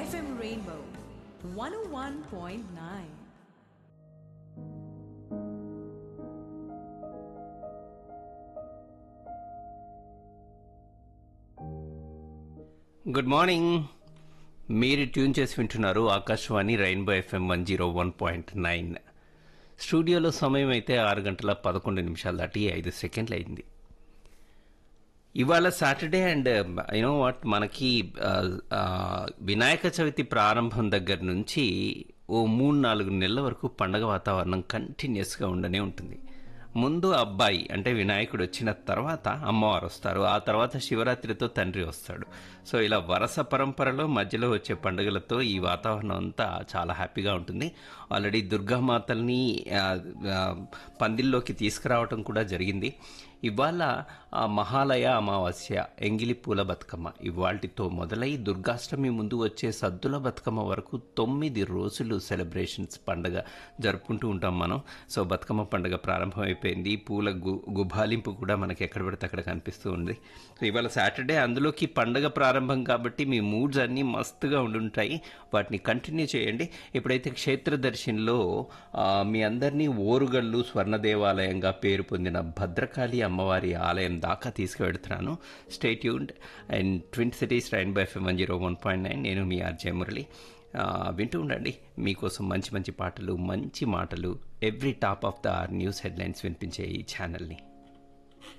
FM Rainbow 101.9. Good morning మీరు tune చేసి వింటున్నారు Akashvani rainbow FM one zero one point nine స్టూడియోలో సమయం అయితే ఆరు గంటల పదకొండు నిమిషాలు దాటి ఐదు సెకండ్లు అయింది ఇవాళ సాటర్డే అండ్ యూనో వాట్ మనకి ఆ, ఆ, వినాయక చవితి ప్రారంభం దగ్గర నుంచి ఓ మూడు నాలుగు నెలల వరకు పండగ వాతావరణం కంటిన్యూస్గా ఉండనే ఉంటుంది ముందు అబ్బాయి అంటే వినాయకుడు వచ్చిన తర్వాత అమ్మవారు వస్తారు ఆ తర్వాత శివరాత్రితో తండ్రి వస్తాడు సో ఇలా వరస పరంపరలో మధ్యలో వచ్చే పండుగలతో ఈ వాతావరణం అంతా చాలా హ్యాపీగా ఉంటుంది ఆల్రెడీ దుర్గామాతల్ని ఆ, ఆ, పందిల్లోకి తీసుకురావటం కూడా జరిగింది ఇవాళ ఆ మహాలయ అమావాస్య ఎంగిలి పూల బతుకమ్మ ఇవాల్టితో మొదలై దుర్గాష్టమి ముందు వచ్చే సద్దుల బతుకమ్మ వరకు తొమ్మిది రోజులు సెలబ్రేషన్స్ పండగ జరుపుకుంటూ ఉంటాం మనం సో బతుకమ్మ పండగ ప్రారంభమైపోయింది పూల గు గుబాలింపు కూడా మనకి ఎక్కడ పడితే అక్కడ కనిపిస్తూ ఉంది సో ఇవాళ సాటర్డే అందులోకి పండగ ప్రారంభం కాబట్టి మీ మూడ్స్ అన్నీ మస్తుగా ఉండుంటాయి వాటిని కంటిన్యూ చేయండి ఇప్పుడైతే క్షేత్ర దర్శన్లో ఆ, మీ అందరినీ ఓరుగల్లు స్వర్ణ దేవాలయంగా పేరు పొందిన భద్రకాళి అమ్మవారి ఆలయం దాకా తీసుకువెడుతున్నాను stay tuned and twin cities rainbow FM one zero one point nine నేను మీ ఆర్జే మురళి ఆ, వింటూ ఉండండి మీకోసం మంచి మంచి పాటలు మంచి మాటలు every top of the news headlines వినిపించే ఈ ఛానల్ని